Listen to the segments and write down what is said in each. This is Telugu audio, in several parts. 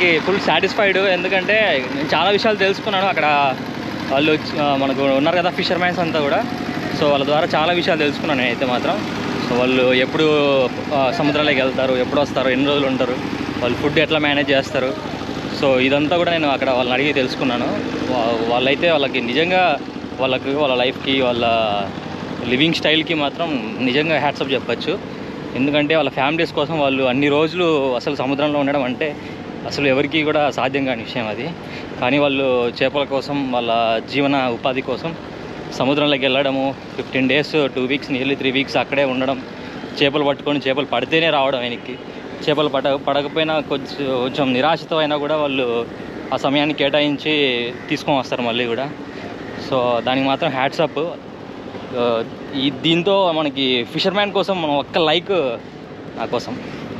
మనకి ఫుల్ సాటిస్ఫైడ్ ఎందుకంటే నేను చాలా విషయాలు తెలుసుకున్నాను అక్కడ వాళ్ళు వచ్చి- ఆ, మనకు ఉన్నారు కదా ఫిషర్మ్యాన్స్ అంతా కూడా సో వాళ్ళ ద్వారా చాలా విషయాలు తెలుసుకున్నాను నేనైతే మాత్రం సో వాళ్ళు ఎప్పుడు ఆ, సముద్రంలోకి వెళ్తారు ఎప్పుడు వస్తారు ఎన్ని రోజులు ఉంటారు వాళ్ళు ఫుడ్ ఎట్లా మేనేజ్ చేస్తారు సో ఇదంతా కూడా నేను అక్కడ వాళ్ళని అడిగి తెలుసుకున్నాను వా- వాళ్ళైతే వాళ్ళకి నిజంగా వాళ్ళకి వాళ్ళ లైఫ్కి వాళ్ళ లివింగ్ స్టైల్కి మాత్రం నిజంగా హ్యాట్సప్ చెప్పచ్చు ఎందుకంటే వాళ్ళ ఫ్యామిలీస్ కోసం వాళ్ళు అన్ని రోజులు అసలు సముద్రంలో ఉండడం అంటే అసలు ఎవరికి కూడా సాధ్యం కాని విషయం అది కానీ వాళ్ళు చేపల కోసం వాళ్ళ జీవన ఉపాధి కోసం సముద్రంలోకి వెళ్ళడము fifteen days two weeks nearly three weeks అక్కడే ఉండడం చేపలు పట్టుకొని చేపలు పడితేనే రావడం ఆయనకి చేపలు పడ పడకపోయినా కొంచెం కొంచెం నిరాశతో అయినా కూడా వాళ్ళు ఆ సమయాన్ని కేటాయించి తీసుకొని వస్తారు మళ్ళీ కూడా సో దానికి మాత్రం హ్యాట్సప్ ఈ దీంతో మనకి ఫిషర్మ్యాన్ కోసం మనం ఒక్క లైక్ నా కోసం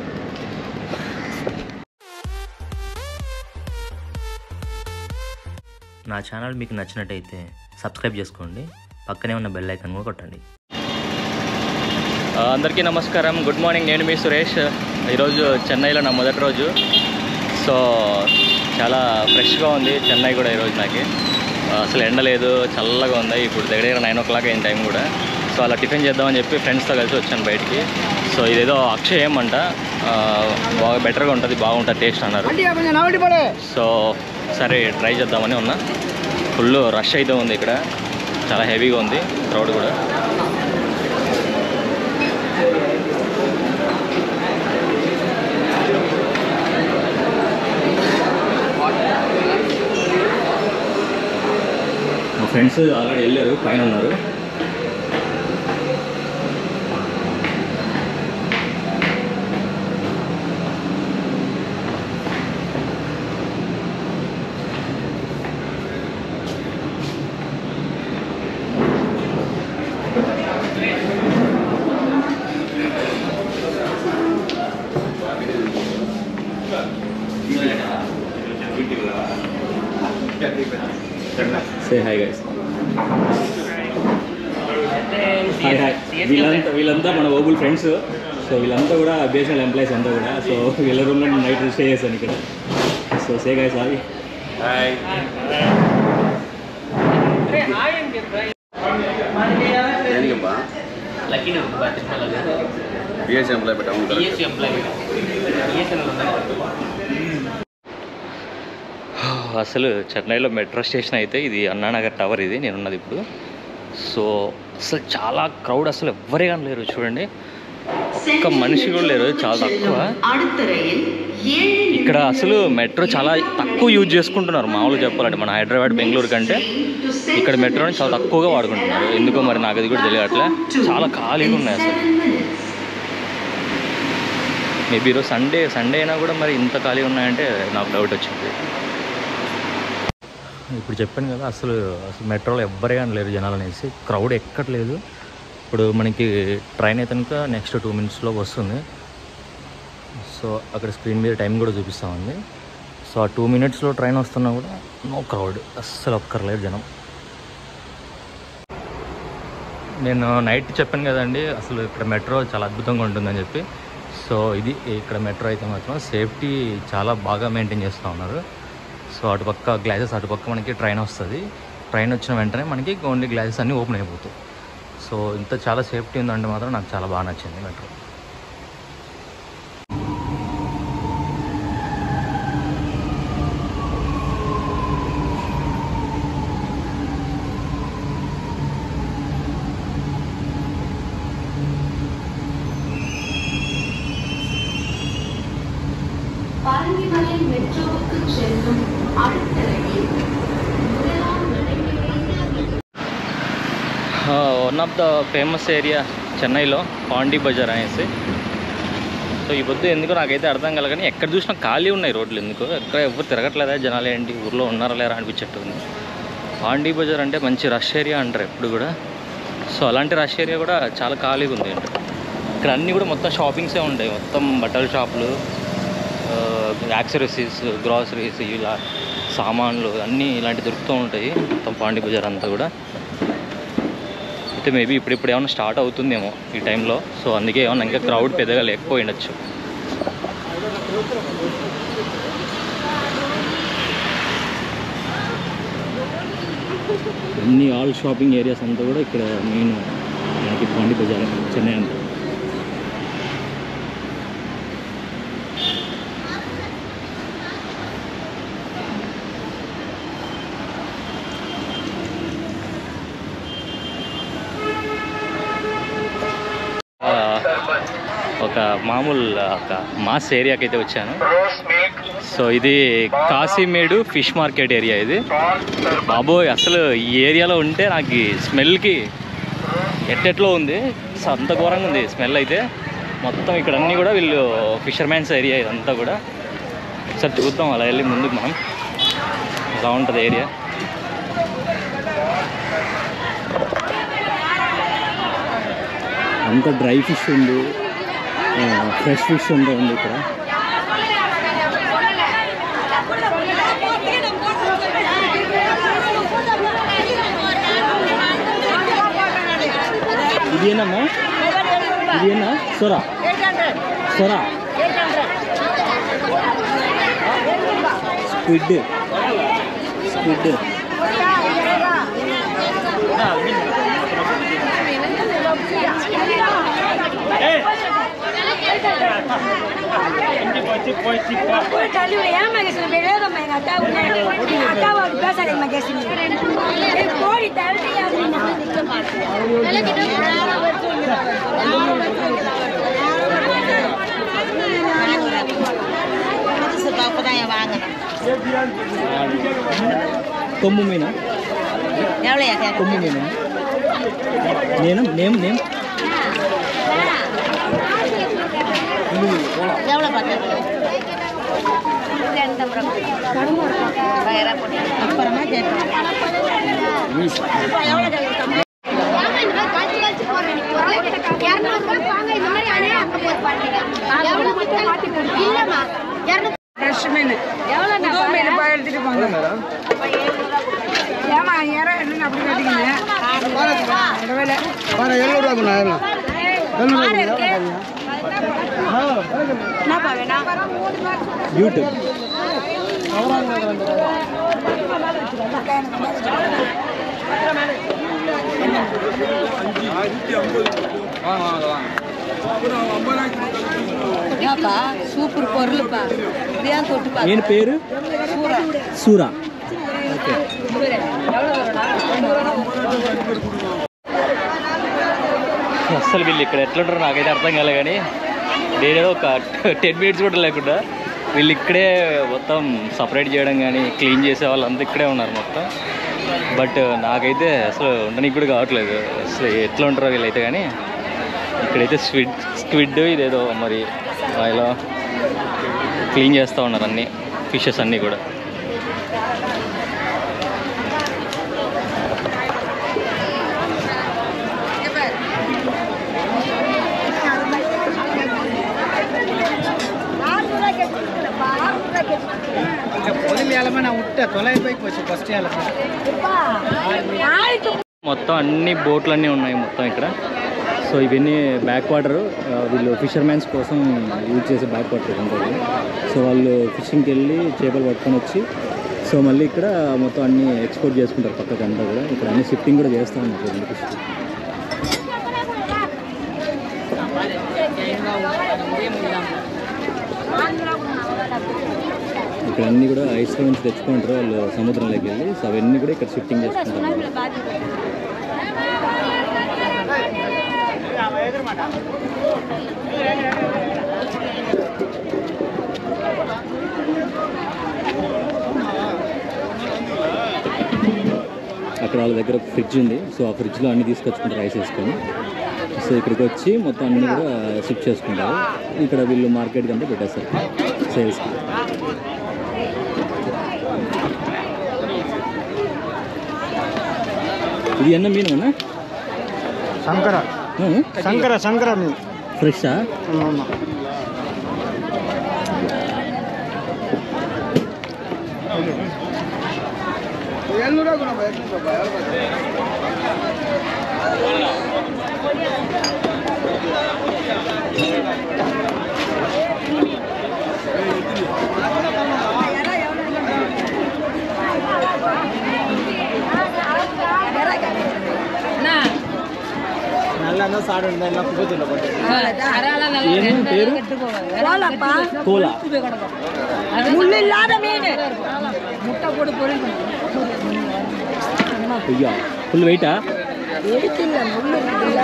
నా ఛానల్ మీకు నచ్చినట్టయితే సబ్స్క్రైబ్ చేసుకోండి పక్కనే ఉన్న బెల్ ఐకాన్ కూడా కొట్టండి ఆ, అందరికీ నమస్కారం గుడ్ మార్నింగ్ నేను మీ సురేష్ ఈరోజు చెన్నైలో నా మొదటి రోజు సో చాలా ఫ్రెష్గా ఉంది చెన్నై కూడా ఈరోజు నాకు ఆ, అసలు ఎండ లేదు చల్లగా ఉంది ఇప్పుడు దగ్గర దగ్గర నైన్ ఓ క్లాక్ అయిన టైం కూడా సో అలా టిఫిన్ చేద్దామని చెప్పి ఫ్రెండ్స్తో కలిసి వచ్చాను బయటికి సో ఇదేదో అక్షయం అంట ఆ, బాగా బెటర్గా ఉంటుంది బాగుంటుంది టేస్ట్ అన్నారు సో సరే ట్రై చేద్దామని ఉన్నా ఫుల్ రష్ అయితే ఉంది ఇక్కడ చాలా హెవీగా ఉంది క్రౌడ్ కూడా మా ఫ్రెండ్స్ ఆల్రెడీ వెళ్ళారు పైన ఉన్నారు say hi guys hi hi వీళ్ళంతా వీళ్ళంతా మన ఓబుల్ ఫ్రెండ్స్ సో వీళ్ళంతా కూడా బిఎస్ఎల్ ఎంప్లాయీస్ అంతా కూడా సో వీళ్ళ రూమ్లో నేను నైట్ స్టే చేశాను ఇక్కడ సో సే గైస్ హాయ్ దేనికబ్బా లక్కీ బిఎస్ ఎంప్లాయ్ పెట్టా అవును correct. ఎంప్లాయీ బిఎస్ఎన్ఎల్ అసలు చెన్నైలో మెట్రో స్టేషన్ అయితే ఇది అన్నానగర్ టవర్ ఇది నేనున్నది ఇప్పుడు సో అసలు చాలా క్రౌడ్ అసలు ఎవ్వరే కానీ లేరు చూడండి ఒక్క మనిషి కూడా లేరు చాలా తక్కువ ఇక్కడ అసలు మెట్రో చాలా తక్కువ యూజ్ చేసుకుంటున్నారు మామూలుగా చెప్పాలంటే మన హైదరాబాద్ బెంగళూరు కంటే ఇక్కడ మెట్రోని చాలా తక్కువగా వాడుకుంటున్నారు ఎందుకో మరి నాకు అది కూడా తెలియట్లే చాలా ఖాళీగా ఉన్నాయి అసలు మేబీ ఈరోజు సండే సండే అయినా కూడా మరి ఇంత ఖాళీ ఉన్నాయంటే నాకు డౌట్ వచ్చింది ఇప్పుడు చెప్పాను కదా అసలు అసలు మెట్రోలో ఎవ్వరే కానీ లేరు జనాలు అనేసి క్రౌడ్ ఎక్కట్లేదు ఇప్పుడు మనకి ట్రైన్ అయితే కనుక నెక్స్ట్ టూ మినిట్స్లో వస్తుంది సో అక్కడ స్క్రీన్ మీద టైం కూడా చూపిస్తూ ఉంది సో ఆ టూ మినిట్స్లో ట్రైన్ వస్తున్నా కూడా నో క్రౌడ్ అస్సలు ఒక్కర్లేదు జనం నేను నైట్ చెప్పాను కదండి అసలు ఇక్కడ మెట్రో చాలా అద్భుతంగా ఉంటుందని చెప్పి సో ఇది ఇక్కడ మెట్రో అయితే మాత్రం సేఫ్టీ చాలా బాగా మెయింటైన్ చేస్తూ ఉన్నారు సో అటుపక్క గ్లాసెస్ అటుపక్క మనకి ట్రైన్ వస్తుంది ట్రైన్ వచ్చిన వెంటనే మనకి ఓన్లీ గ్లాసెస్ అన్నీ ఓపెన్ అయిపోతాయి సో ఇంత చాలా సేఫ్టీ ఉందంటే మాత్రం నాకు చాలా బాగా నచ్చింది మెట్రో பரங்கிமலை மெட்ரோவுக்கு செல்லும் அடுத்த ரயில் முதலாம் நடைமேடையில் one of the famous area చెన్నైలో పాండీ బజార్ అనేసి సో ఈ పొద్దు ఎందుకు నాకైతే అర్థం కల కానీ ఎక్కడ చూసినా ఖాళీ ఉన్నాయి రోడ్లు ఎందుకు ఎక్కడ ఎవరు తిరగట్లేదా జనాలు ఏంటి ఊర్లో ఉన్నారా లేరా అనిపించట్టు ఉంది పాండీ బజార్ అంటే మంచి రష్ ఏరియా అంటారు ఎప్పుడు కూడా సో అలాంటి రష్ ఏరియా కూడా చాలా ఖాళీగా ఉంది అంటే ఇక్కడ అన్నీ కూడా మొత్తం షాపింగ్సే ఉంటాయి మొత్తం బట్టల షాపులు యాక్సరీస్ గ్రాసరీస్ ఇలా సామాన్లు అన్నీ ఇలాంటివి దొరుకుతూ ఉంటాయి మొత్తం పాండీ బజార్ అంతా కూడా అయితే మేబీ ఇప్పుడు ఇప్పుడు ఏమైనా స్టార్ట్ అవుతుందేమో ఈ టైంలో సో అందుకే ఏమన్నా ఇంకా క్రౌడ్ పెద్దగా లేకపోయి ఉండొచ్చు అన్ని ఆల్ షాపింగ్ ఏరియాస్ అంతా కూడా ఇక్కడ మెయిన్ మనకి పాండి బజార్ చెన్నై అంతా ఆ, ఒక మామూలు ఒక మాస్ ఏరియాకి అయితే వచ్చాను సో ఇది కాశీమేడు ఫిష్ మార్కెట్ ఏరియా ఇది బాబోయ్ అసలు ఈ ఏరియాలో ఉంటే నాకు ఈ స్మెల్కి ఎట్టెట్లో ఉంది సో అంత ఘోరంగా ఉంది స్మెల్ అయితే మొత్తం ఇక్కడ అన్నీ కూడా వీళ్ళు ఫిషర్మ్యాన్స్ ఏరియా ఇదంతా కూడా ఒకసారి చూద్దాం అలా వెళ్ళి ముందుకు మనం ఎలా ఉంటుంది ఏరియా అంత డ్రై ఫిష్ ఉంది ఫ్రెష్ ఫిష్ ఉందా ఉంది ఇక్కడ ఇది ಏನಮ್ಮ ఇది ఏనా సొరా సొరా స్క్విడ్ స్క్విడ్ కొమ్ము మీనా కొమ్ము మీనా నేను నేమ్ నేమ్ ஃப்ரெஷ் மீன் புது மீன் இப்போ எடுத்துட்டு போங்க ஏமா ஏறா என்ன அப்படி கட்டிக்கங்க இடவேல என்னப்பா வேணாம் యూట్యూబ్ சூப்பர் பொருள்ப்பா இதையான் தொட்டுப்பா నేను పేరు సూరా ఓకే అసలు వీళ్ళు ఇక్కడ ఎట్లుంటారో నాకైతే అర్థం కాలే కానీ నేనేదో ఒక టెన్ మినిట్స్ కూడా లేకుండా వీళ్ళు ఇక్కడే మొత్తం సపరేట్ చేయడం కానీ క్లీన్ చేసే వాళ్ళంతా ఇక్కడే ఉన్నారు మొత్తం బట్ నాకైతే అసలు ఉండడానికి కూడా కావట్లేదు అసలు ఎట్లా ఉంటారో వీళ్ళైతే కానీ ఇక్కడైతే స్విడ్ స్క్విడ్ ఇదేదో మరి ఇలా క్లీన్ చేస్తూ ఉన్నారు అన్ని ఫిషెస్ అన్నీ కూడా మొత్తం అన్ని బోట్లు అన్నీ ఉన్నాయి మొత్తం ఇక్కడ సో ఇవన్నీ బ్యాక్ వాటర్ వీళ్ళు ఫిషర్మ్యాన్స్ కోసం యూజ్ చేసే బ్యాక్ వాటర్ ఉంటుంది సో వాళ్ళు ఫిషింగ్కి వెళ్ళి చేపలు పట్టుకొని వచ్చి సో మళ్ళీ ఇక్కడ మొత్తం అన్ని ఎక్స్పోర్ట్ చేసుకుంటారు పక్కకి అంతా కూడా ఇక్కడ అన్ని షిఫ్టింగ్ కూడా చేస్తూ ఉన్నారు రెండు ఫిష్ ఇక్కడ అన్ని కూడా ఐస్లో నుంచి తెచ్చుకుంటారు వాళ్ళు సముద్రంలోకి వెళ్ళి సో అవన్నీ కూడా ఇక్కడ షిఫ్టింగ్ చేసుకుంటారు అక్కడ వాళ్ళ దగ్గర ఒక ఫ్రిడ్జ్ ఉంది సో ఆ ఫ్రిడ్జ్లో అన్ని తీసుకొచ్చుకుంటారు రైస్ వేసుకొని సో ఇక్కడికి వచ్చి మొత్తం అన్ని కూడా షిఫ్ట్ చేసుకుంటారు ఇక్కడ వీళ్ళు మార్కెట్కి అంతా పెట్టేస్తారు సేల్స్కి ఇది ఎన్న మీను అన్న శంకర శంకర శంకర మీన్ ఫ్రెషా முள்ளு இல்லாத மீன் முட்டை போட்டு பொறிக்கும் అయ్యా ఫుల్ వెయిటా எடுக்கல முள்ளு இருக்குல்ல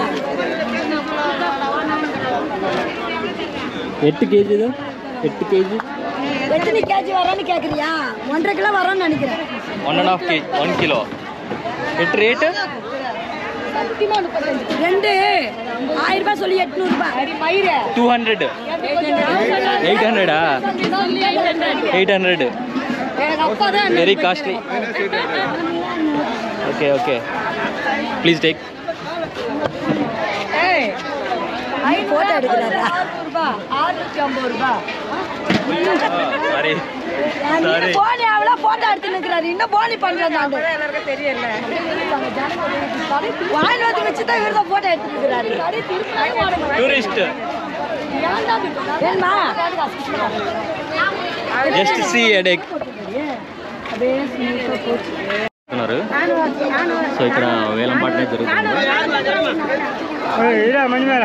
ఎట్టు కేజీ ఎట్టు కేజీ எத்தனை கேஜி வரோன்னு கேக்குறியா ஒன்றரை கிலோ வரோன்னு நினைக்கிறேன் one and half KG one kilo at rate ரெண்டு ஆயிரம் ரூபாய் சொல்லி எட்நூறு ரூபாய் மயிறு టూ హండ్రెడ్ ఎయిట్ హండ్రెడా ఎయిట్ హండ్రెడ్ எங்க அப்பா தான் very costly okay okay please take photo எடுக்கிறாரா ஆறுநூத்தி ஐம்பது ரூபாய் సారీ நீங்க போனி அவ்வளோ போட்டோ எடுத்து நிற்கிறாரு இன்னும் போனி பண்றாங்க தெரியல வாயில் வந்து வச்சு தான் இவர் தான் போட்டோ எடுத்து நிற்கிறாரு టూరిస్ట్ வேணுமா జస్ట్ సీ ఎడెక్ ఉన్నారు సో ఇక్కడ వేలం పాటనే జరుగుతుంది ఇరా మంచిమేడ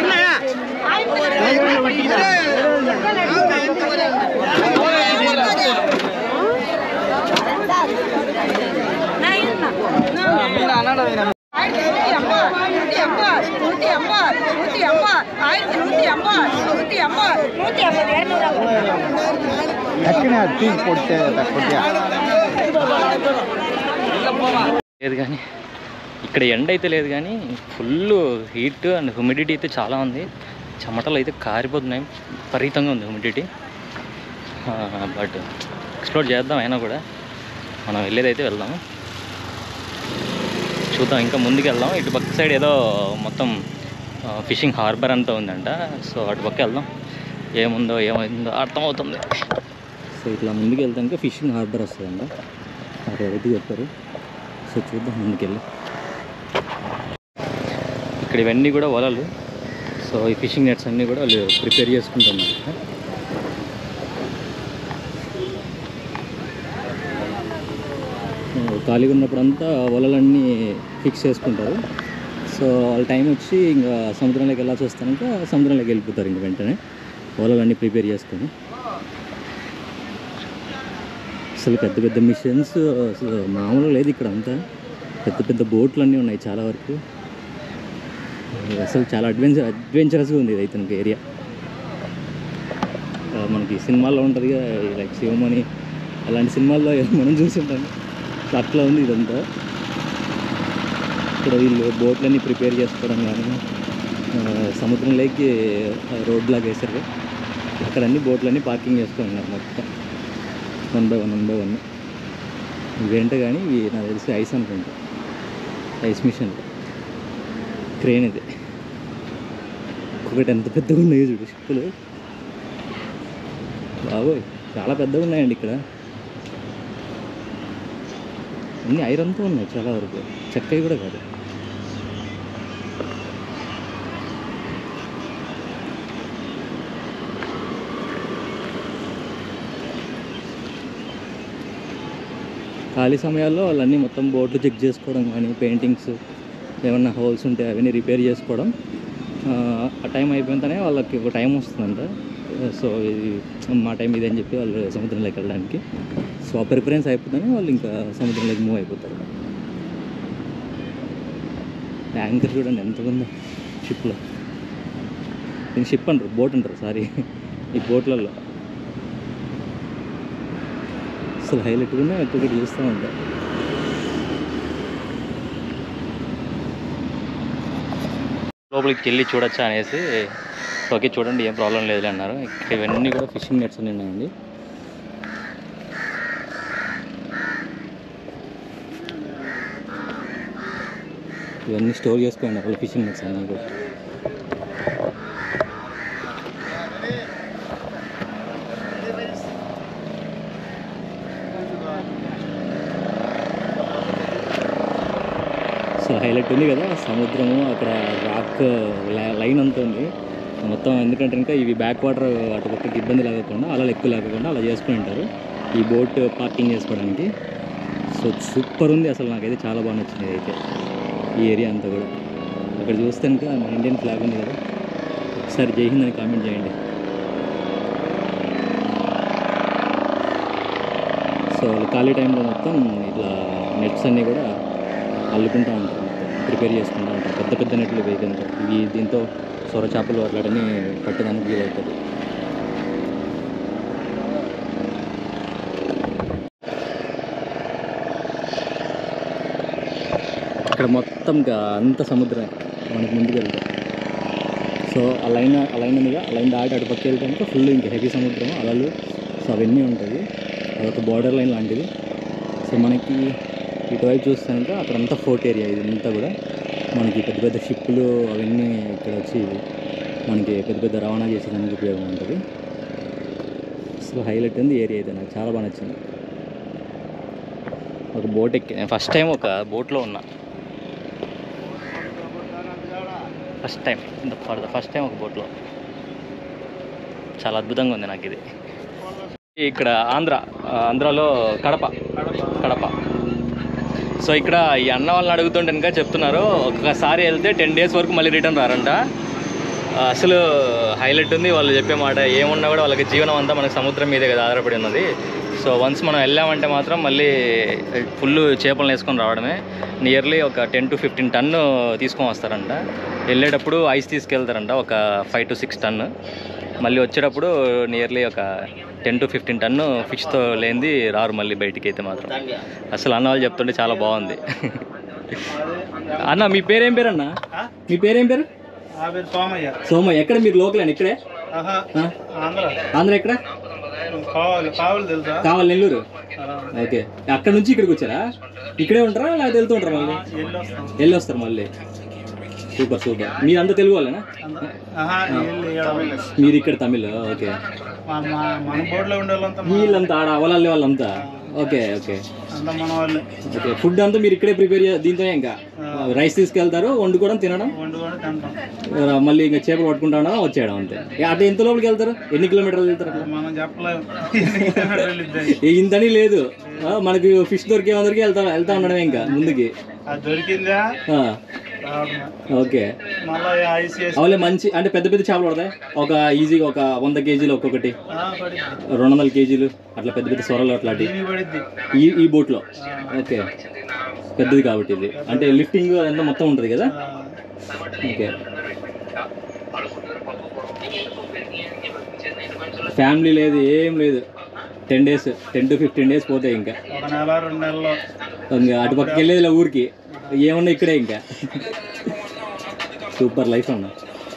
తక్కిన తీసి కొట్టే కొట్టే లేదు కానీ ఇక్కడ ఎండ అయితే లేదు కానీ ఫుల్ హీట్ అండ్ హ్యూమిడిటీ అయితే చాలా ఉంది చెమటలు అయితే కారిపోతున్నాయి విపరీతంగా ఉంది హ్యూమిడిటీ బట్ ఎక్స్ప్లోర్ చేద్దాం అయినా కూడా మనం వెళ్ళేది అయితే వెళ్దాము చూద్దాం ఇంకా ముందుకు వెళ్దాం ఇటు పక్క సైడ్ ఏదో మొత్తం ఫిషింగ్ హార్బర్ అంతా ఉందంట సో అటు పక్క వెళ్దాం ఏముందో ఏమైందో అర్థమవుతుంది సో ఇట్లా ముందుకు వెళ్తాక ఫిషింగ్ హార్బర్ వస్తుందంట అది ఎవరికి చెప్పారు సో చూద్దాం ముందుకెళ్ళి ఇక్కడ ఇవన్నీ కూడా వలలు సో ఈ ఫిషింగ్ నెట్స్ అన్నీ కూడా వాళ్ళు ప్రిపేర్ చేసుకుంటున్నారు ఖాళీగా ఉన్నప్పుడంతా వలలన్నీ ఫిక్స్ చేసుకుంటారు సో వాళ్ళ టైం వచ్చి ఇంకా సముద్రంలోకి వెళ్ళాల్సి వస్తాక సముద్రంలోకి వెళ్ళిపోతారు ఇంక వెంటనే వలలన్నీ ప్రిపేర్ చేసుకొని అసలు పెద్ద పెద్ద మిషన్స్ అసలు మామూలుగా లేదు ఇక్కడ అంతా పెద్ద పెద్ద బోట్లు అన్నీ ఉన్నాయి చాలా వరకు అసలు చాలా అడ్వెంచర్ అడ్వెంచరస్గా ఉంది ఇది అయితే ఇంక ఏరియా మనకి సినిమాల్లో ఉంటుంది లైక్ శివమణి అలాంటి సినిమాల్లో మనం చూసి ఉంటాం సో అట్లా ఉంది ఇదంతా ఇక్కడ వీళ్ళు బోట్లన్నీ ప్రిపేర్ చేసుకోవడం కానీ ఆ, సముద్రంలోకి రోడ్ లాగా వేసారు అక్కడ అన్ని బోట్లన్నీ పార్కింగ్ చేసుకొని ఉన్నారు మొత్తం one by one one by one ఇవేంటో కానీ ఇవి నాకు తెలిసి ఐస్ అనుకుంటా ఐస్ మిషన్ క్రేన్ ఇది ఒకటి ఎంత పెద్దగా ఉన్నాయో చూడు షిప్పులు బాబోయ్ చాలా పెద్దగా ఉన్నాయండి ఇక్కడ అన్ని ఐరన్తో ఉన్నాయి చాలా వరకు చెక్కవి కూడా కాదు ఖాళీ సమయాల్లో వాళ్ళన్నీ మొత్తం బోర్డులు చెక్ చేసుకోవడం కానీ పెయింటింగ్స్ ఏమన్నా హోల్స్ ఉంటే అవన్నీ రిపేర్ చేసుకోవడం ఆ, ఆ టైం అయిపోయినతోనే వాళ్ళకి ఒక టైం వస్తుందంట సో ఇది మా టైం ఇది అని చెప్పి వాళ్ళు సముద్రంలోకి వెళ్ళడానికి సో ఆ ప్రిఫరెన్స్ అయిపోతేనే వాళ్ళు ఇంకా సముద్రంలోకి మూవ్ అయిపోతారు యాంకర్ చూడండి ఎంత ఉందో షిప్లో దీన్ని షిప్ అంటారు బోట్ అంటారు సారీ ఈ బోట్లలో అసలు హైలైట్గానే ఒక్కొక్కటి చూస్తూ ఉంటాం లోపలికి వెళ్ళి చూడొచ్చా అనేసి ఓకే చూడండి ఏం ప్రాబ్లం లేదు అన్నారు ఇక్కడ ఇవన్నీ కూడా ఫిషింగ్ నెట్స్ అన్నీ ఉన్నాయండి ఇవన్నీ స్టోర్ చేసుకోండి అక్కడ ఫిషింగ్ నెట్స్ అన్నీ కూడా సో హైలైట్ ఉంది కదా సముద్రము అక్కడ రాక్ లైన్ అంతా ఉంది మొత్తం ఎందుకంటే ఇంకా ఇవి బ్యాక్ వాటర్ అటు పక్కకి ఇబ్బంది లేకుండా అలా ఎక్కువ లేకుండా అలా చేసుకుని ఉంటారు ఈ బోట్ పార్కింగ్ చేసుకోవడానికి సో సూపర్ ఉంది అసలు నాకైతే చాలా బాగా నచ్చింది అయితే ఈ ఏరియా అంతా కూడా అక్కడ చూస్తే కనుక మన ఇండియన్ ఫ్లాగ్ ఉంది కదా ఒకసారి జై హింద్ అని కామెంట్ చేయండి సో వాళ్ళు ఖాళీ టైంలో మొత్తం ఇట్లా నెట్స్ అన్నీ కూడా అల్లుకుంటూ ఉంటారు మొత్తం ప్రిపేర్ చేసుకుంటూ ఉంటారు పెద్ద పెద్ద నెట్లు వేయకంతో ఇవి దీంతో సొర చేపలు అట్లాంటివన్నీ పట్టడానికి వీలవుతుంది ఇక్కడ మొత్తం ఇంకా అంత సముద్రం మనకి ముందుకు వెళ్తాం సో ఆ లైన్ ఆ లైన్ ఉందిగా ఆ లైన్ దాటి అటు పక్క వెళ్తే కనుక ఫుల్ ఇంకా హెవీ సముద్రం అలలు సో అవన్నీ ఉంటుంది అదొక బార్డర్ లైన్ లాంటిది సో మనకి ఇటువైపు చూస్తే కనుక అక్కడంతా ఫోర్ట్ ఏరియా ఇది అంతా కూడా మనకి పెద్ద పెద్ద షిప్పులు అవన్నీ ఇక్కడ వచ్చి మనకి పెద్ద పెద్ద రవాణా చేసేదానికి ఉపయోగం ఉంటుంది సో హైలైట్ ఉంది ఏరియా అయితే నాకు చాలా బాగా నచ్చింది ఒక బోట్ ఎక్కి నేను ఫస్ట్ టైం ఒక బోట్లో ఉన్నా ఫస్ట్ టైం ఇంత ఫర్ ద ఫస్ట్ టైం ఒక బోట్లో చాలా అద్భుతంగా ఉంది నాకు ఇది ఇక్కడ ఆంధ్ర ఆ, ఆంధ్రాలో కడప కడప సో ఇక్కడ ఈ అన్న వాళ్ళని అడుగుతుంటే ఇంకా చెప్తున్నారు ఒక్కసారి వెళ్తే టెన్ డేస్ వరకు మళ్ళీ రిటర్న్ రారంట ఆ, అసలు హైలైట్ ఉంది వాళ్ళు చెప్పే మాట ఏమున్నా కూడా వాళ్ళకి జీవనం అంతా మనకి సముద్రం మీదే కదా ఆధారపడి ఉన్నది సో వన్స్ మనం వెళ్ళామంటే మాత్రం మళ్ళీ ఫుల్ చేపలను వేసుకొని రావడమే నియర్లీ ఒక టెన్ టు ఫిఫ్టీన్ టన్ను తీసుకొని వస్తారంట వెళ్ళేటప్పుడు ఐస్ తీసుకెళ్తారంట ఒక ఫైవ్ టు సిక్స్ టన్ను మళ్ళీ వచ్చేటప్పుడు నియర్లీ ఒక టెన్ టు ఫిఫ్టీన్ టన్ను ఫిష్తో లేనిది రారు మళ్ళీ బయటికి అయితే మాత్రం అసలు అన్న వాళ్ళు చెప్తుంటే చాలా బాగుంది అన్న మీ పేరేం పేరు అన్న మీ పేరేం పేరు సోమయ్య సోమ ఎక్కడ మీరు లోకల్ అండి ఇక్కడే ఆహా ఆ? ఆంధ్ర ఆంధ్ర ఎక్కడ కావాలి కావాలి తెలుసా కావాలి నెల్లూరు ఓకే అక్కడ నుంచి ఇక్కడికి వచ్చారా ఇక్కడే ఉంటారా లేకపోతే వెళ్తూ ఉంటారా మళ్ళీ ఎల్లు వస్తాం వెళ్ళి వస్తారు మళ్ళీ సూపర్ సూపర్ మీరు అంతా తెలుగు వాళ్ళేనా ఆహా ఎల్లు ఏడ- మీరు ఇక్కడ తమిళ్ ఓకే మా- మా- మన బోర్డులో ఉండే వాళ్ళంతా మా- వీళ్ళంతా ఆడ అవలాలి వాళ్ళంతా ఓకే ఓకే అంతా మన వాళ్ళే ఓకే ఫుడ్ అంతా మీరు ఇక్కడే ప్రిపేర్ చే దీంతోనే ఇంకా రైస్ తీసుకెళ్తారు వండుకోవడం తినడం వండుకొని తింటాం ఆ, మళ్ళీ ఇంకా చేపలు పట్టుకుంటా ఉండడం వచ్చేయడం అంతే ఇక అటు ఎంత లోపలికి వెళ్తారు ఎన్ని కిలోమీటర్లు వెళ్తారు అట్లా మనం చెప్పలేము ఎన్ని కిలోమీటర్లు వెళ్ళిద్దాయి. ఏ ఇంతని లేదు ఆ, మనకి ఫిష్ దొరికే అందరికి వెళ్తా వెళ్తా ఉండడమే ఇంకా ముందుకి అది దొరికిందా ఆ, రావడమే ఓకే మళ్ళీ ఐస్ వేసి అవులే మంచి అంటే పెద్ద పెద్ద చేపలు పడతాయి ఒక ఈజీగా ఒక వంద కేజీలు ఒక్కొక్కటి ఆ, పడిద్ది రెండు వందల కేజీలు అట్లా పెద్ద పెద్ద సొరలు అట్లాంటివి దీనికి పడిద్ది ఈ ఈ బోట్లో ఓకే పెద్దది కాబట్టి ఇది అంటే లిఫ్టింగ్ అదంతా మొత్తం ఉంటుంది కదా ఆ, ఓకే ఫ్యామిలీ లేదు ఏం లేదు ten days ten to fifteen days పోతాయి ఇంకా ఒక నెల రెండు నెలల్లో ఇంకా అటు పక్కకి వెళ్ళేది ఇలా ఊరికి ఏమన్నా ఇక్కడే ఇంకా సూపర్ లైఫ్ అన్న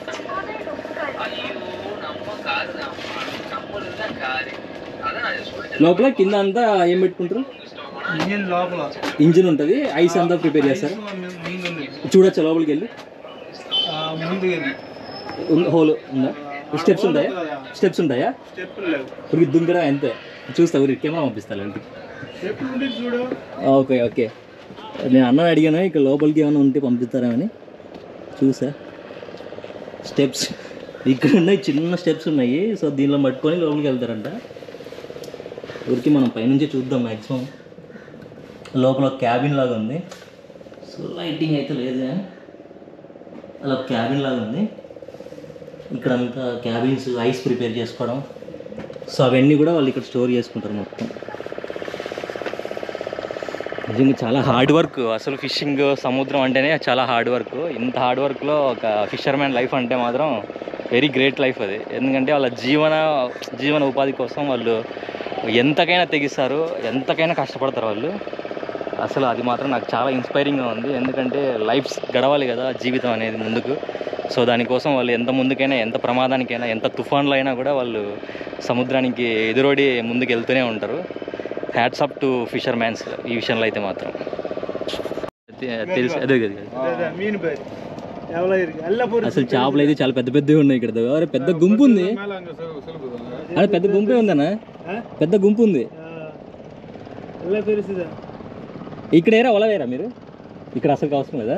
లోపల కింద అంతా ఏం పెట్టుకుంటారు ఇంజిన్ లోపల ఇంజిన్ ఉంటుంది ఐస్ అంతా ప్రిపేర్ చేస్తారు ముందు ఉంది. చూడొచ్చా లోపలికి వెళ్ళి ఆ, ముందుకు వెళ్ళి హోల్ ఉందా స్టెప్స్ ఉంటాయా స్టెప్స్ ఉంటాయా స్టెప్పులు లేవు ఊరికి దుంకరా అంతే చూస్తా ఊరికి కెమెరా పంపిస్తాను ఇంటికి స్టెప్పులు ఉండి చూడు ఓకే ఓకే నేను అన్న అడిగాను ఇక్కడ లోపలికి ఏమైనా ఉంటే పంపిస్తారేమని చూసా స్టెప్స్ ఇక్కడ ఉన్నాయి చిన్న స్టెప్స్ ఉన్నాయి సో దీనిలో పట్టుకొని లోపలికి వెళ్తారంట ఊరికి మనం పైనుంచి చూద్దాం మ్యాక్సిమం లోపల క్యాబిన్ లాగా ఉంది సో లైటింగ్ అయితే లేదు అలా క్యాబిన్ లాగా ఉంది ఇక్కడంతా క్యాబిన్స్ ఐస్ ప్రిపేర్ చేసుకోవడం సో అవన్నీ కూడా వాళ్ళు ఇక్కడ స్టోర్ చేసుకుంటారు మొత్తం నిజంగా చాలా హార్డ్ వర్క్ అసలు ఫిషింగ్ సముద్రం అంటేనే చాలా హార్డ్ వర్క్ ఇంత హార్డ్ వర్క్లో ఒక ఫిషర్మ్యాన్ లైఫ్ అంటే మాత్రం వెరీ గ్రేట్ లైఫ్ అది ఎందుకంటే వాళ్ళ జీవన జీవన ఉపాధి కోసం వాళ్ళు ఎంతకైనా తెగిస్తారు ఎంతకైనా కష్టపడతారు వాళ్ళు అసలు అది మాత్రం నాకు చాలా ఇన్స్పైరింగ్గా ఉంది ఎందుకంటే లైఫ్స్ గడవాలి కదా జీవితం అనేది ముందుకు సో దానికోసం వాళ్ళు ఎంత ముందుకైనా ఎంత ప్రమాదానికైనా ఎంత తుఫాన్లు అయినా కూడా వాళ్ళు సముద్రానికి ఎదురొడి ముందుకు వెళ్తూనే ఉంటారు hats up to fishermans ఈ విషయంలో అయితే మాత్రం తె- తెలుసు అదే కదా అదే, మీన్ పేరు ఎవరో ఇருக்கு అల్లపూరి అసలు చేపలు అయితే చాలా పెద్ద పెద్దవి ఉన్నాయి ఇక్కడ అరే పెద్ద గుంపు ఉంది అరే పెద్ద గుంపే ఉందన్నా పెద్ద గుంపు ఉంది ಎಲ್ಲ ತೋರಿಸಿದ ఇక్కడ ఏరా ఒల వేరా మీరు ఇక్కడ అసలు అవసరం లేదా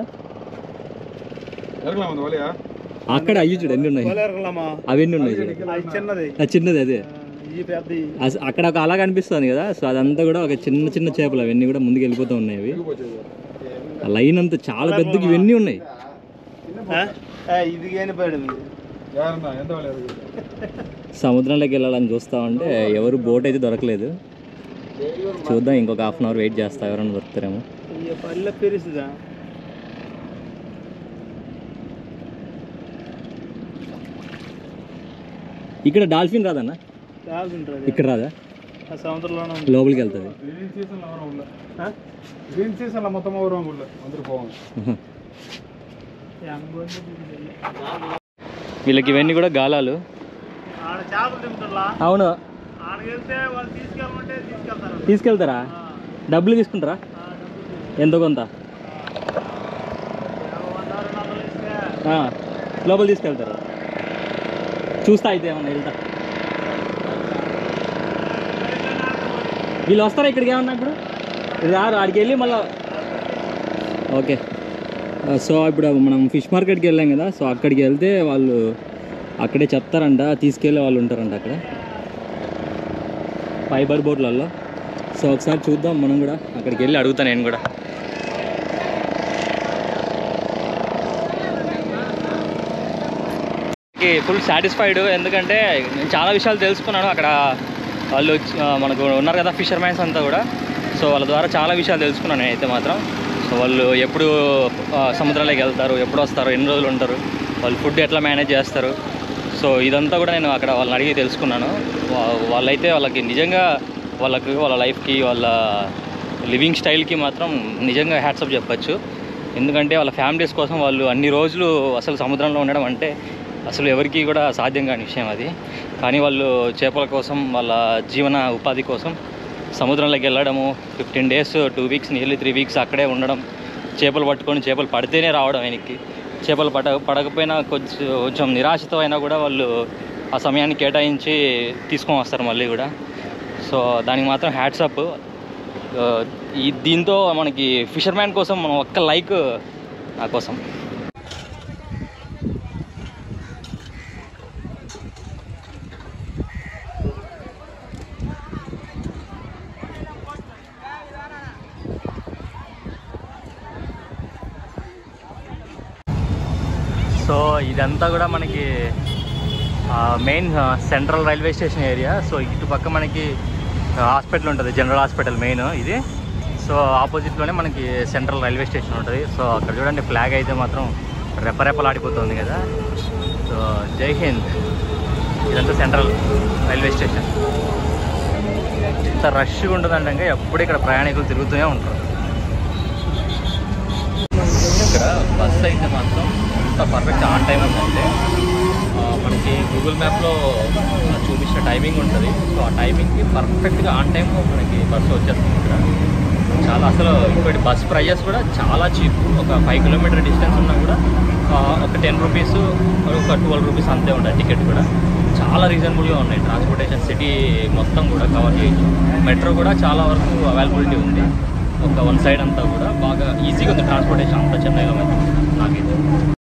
అక్కడ అయ్యి చూడు ఎన్ని ఉన్నాయి పొలేరలమ్మా అవన్నీ ఉన్నాయి చూడు అది చిన్నది ఆ చిన్నది అదే ఈ పెద్ద అస- అక్కడ ఒక అలా కనిపిస్తుంది కదా సో అదంతా కూడా ఒక చిన్న చిన్న చేపలు అవన్నీ కూడా ముందుకు వెళ్ళిపోతూ ఉన్నాయి అవి ఆ లైన్ అంతా చాలా పెద్దగా ఇవన్నీ ఉన్నాయి ఇది కానీ పడింది సముద్రంలోకి వెళ్ళాలని చూస్తా ఉంటే ఎవరు బోట్ అయితే దొరకలేదు చూద్దాం ఇంకొక హాఫ్ అన్ అవర్ వెయిట్ చేస్తా ఎవరైనా దొరుకుతారేమో ఈ పల్లె పెరిసిదా ఇక్కడ డాల్ఫిన్ రాదన్న రాదు ఉంటుంది ఇక్కడ రాదా ఆ సముద్రంలోనే ఉంది లోపలికి వెళ్తుంది గ్రీన్ సీజన్లో మొత్తం ఊరం అందరూ పోవాలి వీళ్ళకి ఇవన్నీ కూడా గాలాలు ఆడ చేపలు తింటున్నా అవును ఆడకి వెళ్తే వాళ్ళు తీసుకెళ్ళమంటే తీసుకెళ్తారు తీసుకెళ్తారా డబ్బులు తీసుకుంటారా ఎంతో కొంత వంద రెండు వందలు ఇస్తే ఆ, లోపల తీసుకెళ్తారు చూస్తా అయితే ఏమన్నా వెళ్తా వీళ్ళు వస్తారా ఇక్కడికి ఏమన్నా ఇప్పుడు రారు ఆడికి వెళ్ళి మళ్ళా ఓకే ఆ, సో ఇప్పుడు మనం ఫిష్ మార్కెట్కి వెళ్ళాం కదా సో అక్కడికి వెళ్తే వాళ్ళు అక్కడే చెప్తారంట తీసుకెళ్ళే వాళ్ళు ఉంటారంట అక్కడ ఫైబర్ బోట్లలో సో ఒకసారి చూద్దాం మనం కూడా అక్కడికి వెళ్ళి అడుగుతాను నేను కూడా ఫుల్ సాటిస్ఫైడ్ ఎందుకంటే నేను చాలా విషయాలు తెలుసుకున్నాను అక్కడ వాళ్ళు వచ్చి- ఆ, మనకు ఉన్నారు కదా ఫిషర్ మ్యాన్స్ అంతా కూడా సో వాళ్ళ ద్వారా చాలా విషయాలు తెలుసుకున్నాను నేనైతే మాత్రం సో వాళ్ళు ఎప్పుడు ఆ, సముద్రంలోకి వెళ్తారు ఎప్పుడు వస్తారు ఎన్ని రోజులు ఉంటారు వాళ్ళు ఫుడ్ ఎట్లా మేనేజ్ చేస్తారు సో ఇదంతా కూడా నేను అక్కడ వాళ్ళని అడిగి తెలుసుకున్నాను వా- వాళ్ళైతే వాళ్ళకి నిజంగా వాళ్ళకి వాళ్ళ లైఫ్కి వాళ్ళ లివింగ్ స్టైల్కి మాత్రం నిజంగా హ్యాట్సప్ చెప్పచ్చు ఎందుకంటే వాళ్ళ ఫ్యామిలీస్ కోసం వాళ్ళు అన్ని రోజులు అసలు సముద్రంలో ఉండడం అంటే అసలు ఎవరికి కూడా సాధ్యం కాని విషయం అది కానీ వాళ్ళు చేపల కోసం వాళ్ళ జీవన ఉపాధి కోసం సముద్రంలోకి వెళ్ళడము fifteen days two weeks nearly three weeks అక్కడే ఉండడం చేపలు పట్టుకొని చేపలు పడితేనే రావడం ఆయనకి చేపలు పడ పడకపోయినా కొంచెం కొంచెం నిరాశతో అయినా కూడా వాళ్ళు ఆ సమయాన్ని కేటాయించి తీసుకొని వస్తారు మళ్ళీ కూడా సో దానికి మాత్రం హ్యాట్సప్ ఈ దీంతో మనకి ఫిషర్మ్యాన్ కోసం మనం ఒక్క లైక్ నా కోసం సో ఇదంతా కూడా మనకి main central railway station area so ఇటు పక్క మనకి హాస్పిటల్ ఉంటుంది జనరల్ హాస్పిటల్ మెయిన్ ఇది సో ఆపోజిట్లోనే మనకి సెంట్రల్ రైల్వే స్టేషన్ ఉంటుంది సో అక్కడ చూడండి ఫ్లాగ్ అయితే మాత్రం రెపరెపలాడిపోతుంది కదా సో జై హింద్ ఇదంతా సెంట్రల్ రైల్వే స్టేషన్ ఇంత రష్గా ఉంటుందంటే ఎప్పుడు ఇక్కడ ప్రయాణికులు తిరుగుతూనే ఉంటారు ఇక్కడ బస్ అయితే మాత్రం ఎంత పర్ఫెక్ట్ ఆన్ టైం ఉందంటే ఆ, మనకి గూగుల్ మ్యాప్లో చూపించిన టైమింగ్ ఉంటుంది సో ఆ టైమింగ్కి పర్ఫెక్ట్గా ఆన్ టైంలో మనకి బస్సు వచ్చేస్తుంది ఇక్కడ చాలా అసలు ఇంకోటి బస్ ప్రైజెస్ కూడా చాలా చీప్ ఒక ఫైవ్ కిలోమీటర్ డిస్టెన్స్ ఉన్నా కూడా ఆ, ఒక టెన్ రూపీస్ ఒక ట్వెల్వ్ రూపీస్ అంతే ఉంటుంది టికెట్ కూడా చాలా రీజనబుల్గా ఉన్నాయి ట్రాన్స్పోర్టేషన్ సిటీ మొత్తం కూడా కవర్ చేయొచ్చు మెట్రో కూడా చాలా వరకు అవైలబిలిటీ ఉంది ఒక వన్ సైడ్ అంతా కూడా బాగా ఈజీగా ఉంది ట్రాన్స్పోర్టేషన్ అంతా చెన్నైలో మాత్రం నాకైతే